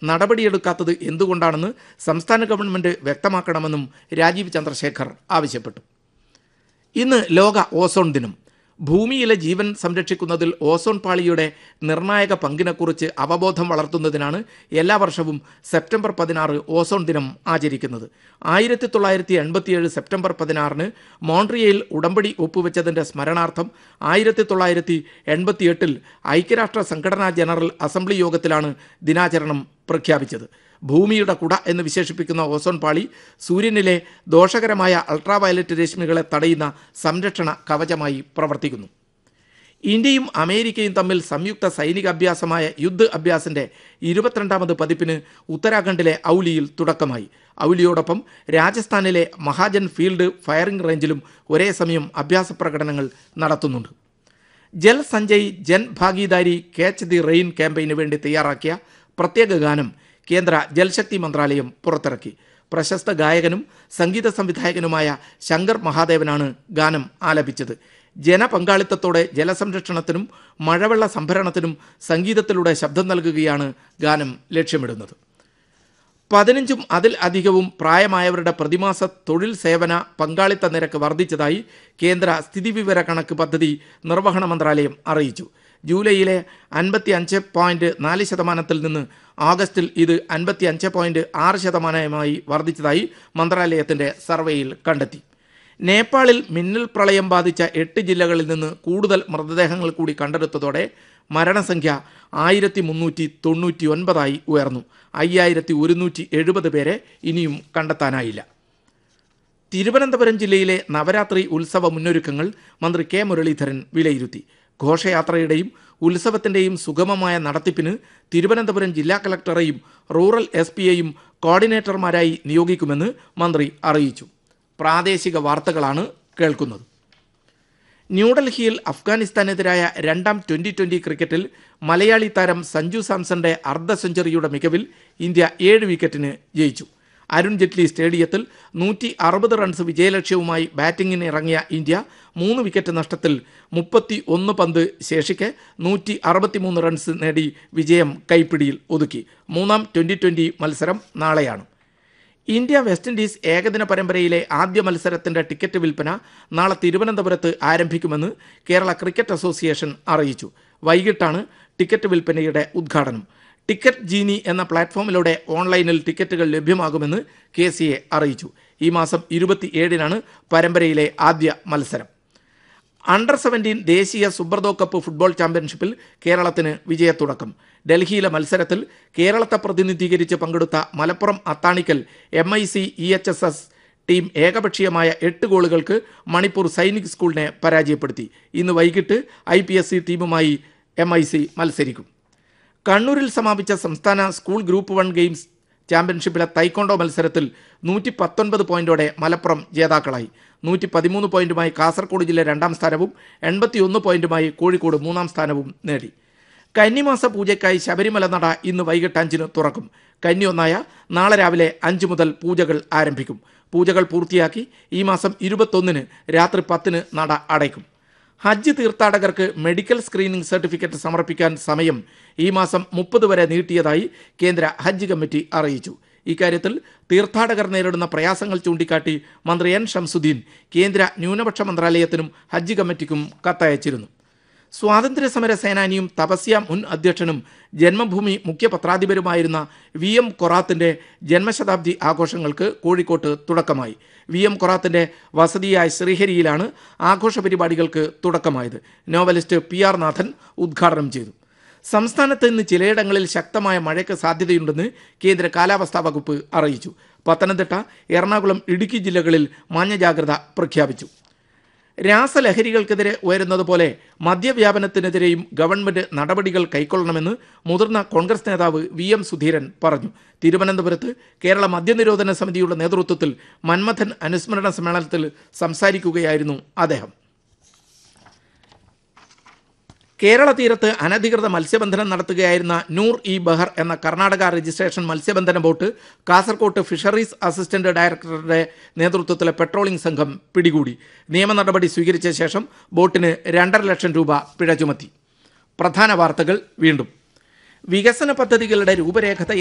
നടപടിയെടുക്കാത്തത് എന്തുകൊണ്ടാണെന്ന് സംസ്ഥാന ഗവൺമെന്റ് വ്യക്തമാക്കണമെന്നും രാജീവ് ചന്ദ്രശേഖർ ആവശ്യപ്പെട്ടു ഇന്ന് ലോക ഓസോൺ ദിനം ഭൂമിയിലെ ജീവൻ സംരക്ഷിക്കുന്നതിൽ ഓസോൺ പാളിയുടെ നിർണായക പങ്കിനെക്കുറിച്ച് അവബോധം വളർത്തുന്നതിനാണ് എല്ലാ വർഷവും സെപ്റ്റംബർ പതിനാറ് ഓസോൺ ദിനം ആചരിക്കുന്നത് ആയിരത്തി തൊള്ളായിരത്തി എൺപത്തിയേഴ് സെപ്റ്റംബർ പതിനാറിന് മോൺട്രിയയിൽ ഉടമ്പടി ഒപ്പുവെച്ചതിൻ്റെ സ്മരണാർത്ഥം ആയിരത്തി തൊള്ളായിരത്തി എൺപത്തിയെട്ടിൽ ഐക്യരാഷ്ട്ര സംഘടനാ ജനറൽ അസംബ്ലി യോഗത്തിലാണ് ദിനാചരണം പ്രഖ്യാപിച്ചത് ഭൂമിയുടെ കുട എന്ന് വിശേഷിപ്പിക്കുന്ന ഓസോൺ പാളി സൂര്യനിലെ ദോഷകരമായ അൾട്രാവയലറ്റ് രശ്മികളെ തടയുന്ന സംരക്ഷണ കവചമായി പ്രവർത്തിക്കുന്നു ഇന്ത്യയും അമേരിക്കയും തമ്മിൽ സംയുക്ത സൈനിക അഭ്യാസമായ യുദ്ധ് അഭ്യാസിന്റെ ഇരുപത്തിരണ്ടാമത് പതിപ്പിന് ഉത്തരാഖണ്ഡിലെ ഔലിയിൽ തുടക്കമായി ഔലിയോടൊപ്പം രാജസ്ഥാനിലെ മഹാജൻ ഫീൽഡ് ഫയറിംഗ് റേഞ്ചിലും ഒരേ സമയം അഭ്യാസ പ്രകടനങ്ങൾ നടത്തുന്നുണ്ട് Jal Sanchay Jan Bhagidari catch the rain ക്യാമ്പയിന് വേണ്ടി തയ്യാറാക്കിയ പ്രത്യേക ഗാനം കേന്ദ്ര ജൽശക്തി മന്ത്രാലയം പുറത്തിറക്കി പ്രശസ്ത ഗായകനും സംഗീത സംവിധായകനുമായ ശങ്കർ മഹാദേവനാണ് ഗാനം ആലപിച്ചത് ജനപങ്കാളിത്തത്തോടെ ജലസംരക്ഷണത്തിനും മഴവെള്ള സംഭരണത്തിനും സംഗീതത്തിലൂടെ ശബ്ദം നൽകുകയാണ് ഗാനം ലക്ഷ്യമിടുന്നത് പതിനഞ്ചും അതിൽ അധികവും പ്രായമായവരുടെ പ്രതിമാസ തൊഴിൽ സേവന പങ്കാളിത്ത നിരക്ക് വർദ്ധിച്ചതായി കേന്ദ്ര സ്ഥിതിവിവര കണക്ക് പദ്ധതി നിർവഹണ മന്ത്രാലയം അറിയിച്ചു ജൂലൈയിലെ അൻപത്തി അഞ്ച് പോയിന്റ് നാല് ശതമാനത്തിൽ നിന്ന് ആഗസ്റ്റിൽ ഇത് അൻപത്തി അഞ്ച് പോയിന്റ് ആറ് ശതമാനമായി വർദ്ധിച്ചതായി മന്ത്രാലയത്തിന്റെ സർവേയിൽ കണ്ടെത്തി നേപ്പാളിൽ മിന്നൽ പ്രളയം ബാധിച്ച എട്ട് ജില്ലകളിൽ നിന്ന് കൂടുതൽ മൃതദേഹങ്ങൾ കൂടി കണ്ടെടുത്തതോടെ മരണസംഖ്യ ആയിരത്തി മുന്നൂറ്റി തൊണ്ണൂറ്റി ഒൻപതായി ഉയർന്നു അയ്യായിരത്തി ഒരുന്നൂറ്റി എഴുപത് പേരെ ഇനിയും കണ്ടെത്താനായില്ല തിരുവനന്തപുരം ജില്ലയിലെ നവരാത്രി ഉത്സവ മുന്നൊരുക്കങ്ങൾ മന്ത്രി കെ മുരളീധരൻ വിലയിരുത്തി ഘോഷയാത്രയുടെയും ഉത്സവത്തിന്റെയും സുഗമമായ നടത്തിപ്പിന് തിരുവനന്തപുരം ജില്ലാ കളക്ടറെയും റൂറൽ എസ് പിയെയും കോർഡിനേറ്റർമാരായി നിയോഗിക്കുമെന്ന് മന്ത്രി അറിയിച്ചു പ്രാദേശിക വാർത്തകളാണ് കേൾക്കുന്നത് ന്യൂഡൽഹിയിൽ അഫ്ഗാനിസ്ഥാനെതിരായ രണ്ടാം ട്വന്റി ട്വന്റി ക്രിക്കറ്റിൽ മലയാളി താരം സഞ്ജു സാംസന്റെ അർദ്ധ സെഞ്ചുറിയുടെ മികവിൽ ഇന്ത്യ ഏഴ് വിക്കറ്റിന് ജയിച്ചു അരുൺ ജെറ്റ്ലി സ്റ്റേഡിയത്തിൽ നൂറ്റി അറുപത് റൺസ് വിജയലക്ഷ്യവുമായി ബാറ്റിംഗിന് ഇറങ്ങിയ ഇന്ത്യ മൂന്ന് വിക്കറ്റ് നഷ്ടത്തിൽ മുപ്പത്തി ഒന്ന് പന്ത് ശേഷിക്കെ നൂറ്റി അറുപത്തിമൂന്ന് റൺസ് നേടി വിജയം കൈപ്പിടിയിൽ ഒതുക്കി മൂന്നാം ട്വന്റി ട്വന്റി മത്സരം നാളെയാണ് ഇന്ത്യ വെസ്റ്റ് ഇൻഡീസ് ഏകദിന പരമ്പരയിലെ ആദ്യ മത്സരത്തിന്റെ ടിക്കറ്റ് വിൽപ്പന നാളെ തിരുവനന്തപുരത്ത് ആരംഭിക്കുമെന്ന് കേരള ക്രിക്കറ്റ് അസോസിയേഷൻ അറിയിച്ചു വൈകിട്ടാണ് ടിക്കറ്റ് വിൽപ്പനയുടെ ഉദ്ഘാടനം ടിക്കറ്റ് ജീനി എന്ന പ്ലാറ്റ്ഫോമിലൂടെ ഓൺലൈനിൽ ടിക്കറ്റുകൾ ലഭ്യമാകുമെന്ന് കെ സി എ അറിയിച്ചു ഈ മാസം ഇരുപത്തിയേഴിനാണ് പരമ്പരയിലെ ആദ്യ മത്സരം അണ്ടർ സെവൻറ്റീൻ ദേശീയ സുബ്രതോ കപ്പ് ഫുട്ബോൾ ചാമ്പ്യൻഷിപ്പിൽ കേരളത്തിന് വിജയത്തുടക്കം ഡൽഹിയിലെ മത്സരത്തിൽ കേരളത്തെ പ്രതിനിധീകരിച്ച് പങ്കെടുത്ത Malappuram Athanikkal M I C E H S S team ഏകപക്ഷീയമായ എട്ട് ഗോളുകൾക്ക് മണിപ്പൂർ സൈനിക് സ്കൂളിനെ പരാജയപ്പെടുത്തി ഇന്ന് വൈകിട്ട് ഐ പി എസ് സി ടീമുമായി എം ഐ സി മത്സരിക്കും കണ്ണൂരിൽ സമാപിച്ച സംസ്ഥാന സ്കൂൾ ഗ്രൂപ്പ് വൺ ഗെയിംസ് ചാമ്പ്യൻഷിപ്പിലെ തൈക്കോണ്ടോ മത്സരത്തിൽ നൂറ്റി പത്തൊൻപത് പോയിന്റോടെ മലപ്പുറം ജേതാക്കളായി നൂറ്റി പതിമൂന്ന് പോയിന്റുമായി കാസർഗോഡ് ജില്ല രണ്ടാം സ്ഥാനവും എൺപത്തിയൊന്ന് പോയിന്റുമായി കോഴിക്കോട് മൂന്നാം സ്ഥാനവും നേടി കന്നിമാസ പൂജയ്ക്കായി ശബരിമല നട ഇന്ന് വൈകിട്ട് അഞ്ചിന് തുറക്കും കന്നി ഒന്നായ നാളെ രാവിലെ അഞ്ച് മുതൽ പൂജകൾ ആരംഭിക്കും പൂജകൾ പൂർത്തിയാക്കി ഈ മാസം ഇരുപത്തൊന്നിന് രാത്രി പത്തിന് നട അടയ്ക്കും ഹജ്ജ് തീർത്ഥാടകർക്ക് മെഡിക്കൽ സ്ക്രീനിംഗ് സർട്ടിഫിക്കറ്റ് സമർപ്പിക്കാൻ സമയം ഈ മാസം മുപ്പത് വരെ നീട്ടിയതായി കേന്ദ്ര ഹജ്ജ് കമ്മിറ്റി അറിയിച്ചു ഇക്കാര്യത്തിൽ തീർത്ഥാടകർ നേരിടുന്ന പ്രയാസങ്ങൾ ചൂണ്ടിക്കാട്ടി മന്ത്രി എൻ ഷംസുദ്ദീൻ കേന്ദ്ര ന്യൂനപക്ഷ മന്ത്രാലയത്തിനും ഹജ്ജ് കമ്മിറ്റിക്കും കത്തയച്ചിരുന്നു സ്വാതന്ത്ര്യ സമര സേനാനിയും തപസ്യ മുൻ അധ്യക്ഷനും ജന്മഭൂമി മുഖ്യ പത്രാധിപരുമായിരുന്ന വി എം കൊറാത്തിന്റെ ജന്മശതാബ്ദി ആഘോഷങ്ങൾക്ക് കോഴിക്കോട്ട് തുടക്കമായി വി എം കൊറാത്തിന്റെ വസതിയായ ശ്രീഹരിയിലാണ് ആഘോഷ പരിപാടികൾക്ക് തുടക്കമായത് നോവലിസ്റ്റ് പി ആർ നാഥൻ ഉദ്ഘാടനം ചെയ്തു സംസ്ഥാനത്ത് ഇന്ന് ചിലയിടങ്ങളിൽ ശക്തമായ മഴയ്ക്ക് സാധ്യതയുണ്ടെന്ന് കേന്ദ്ര കാലാവസ്ഥാ വകുപ്പ് അറിയിച്ചു പത്തനംതിട്ട എറണാകുളം ഇടുക്കി ജില്ലകളിൽ മഞ്ഞ ജാഗ്രത പ്രഖ്യാപിച്ചു രാസലഹരികൾക്കെതിരെ ഉയരുന്നത് പോലെ മദ്യവ്യാപനത്തിനെതിരെയും ഗവൺമെന്റ് നടപടികൾ കൈക്കൊള്ളണമെന്ന് മുതിർന്ന കോൺഗ്രസ് നേതാവ് വി എം സുധീരൻ പറഞ്ഞു തിരുവനന്തപുരത്ത് കേരള മദ്യനിരോധന സമിതിയുടെ നേതൃത്വത്തിൽ മന്മഥൻ അനുസ്മരണ സമ്മേളനത്തിൽ സംസാരിക്കുകയായിരുന്നു അദ്ദേഹം കേരള തീരത്ത് അനധികൃത മത്സ്യബന്ധനം നടത്തുകയായിരുന്ന നൂർ ഇ ബഹർ എന്ന കർണാടക രജിസ്ട്രേഷൻ മത്സ്യബന്ധന ബോട്ട് കാസർകോട്ട് ഫിഷറീസ് അസിസ്റ്റന്റ് ഡയറക്ടറുടെ നേതൃത്വത്തിലെ പെട്രോളിംഗ് സംഘം പിടികൂടി നിയമ നടപടി സ്വീകരിച്ച ശേഷം ബോട്ടിന് രണ്ടര ലക്ഷം രൂപ പിഴ ചുമത്തി പ്രധാന വാർത്തകൾ വീണ്ടും വികസന പദ്ധതികളുടെ രൂപരേഖ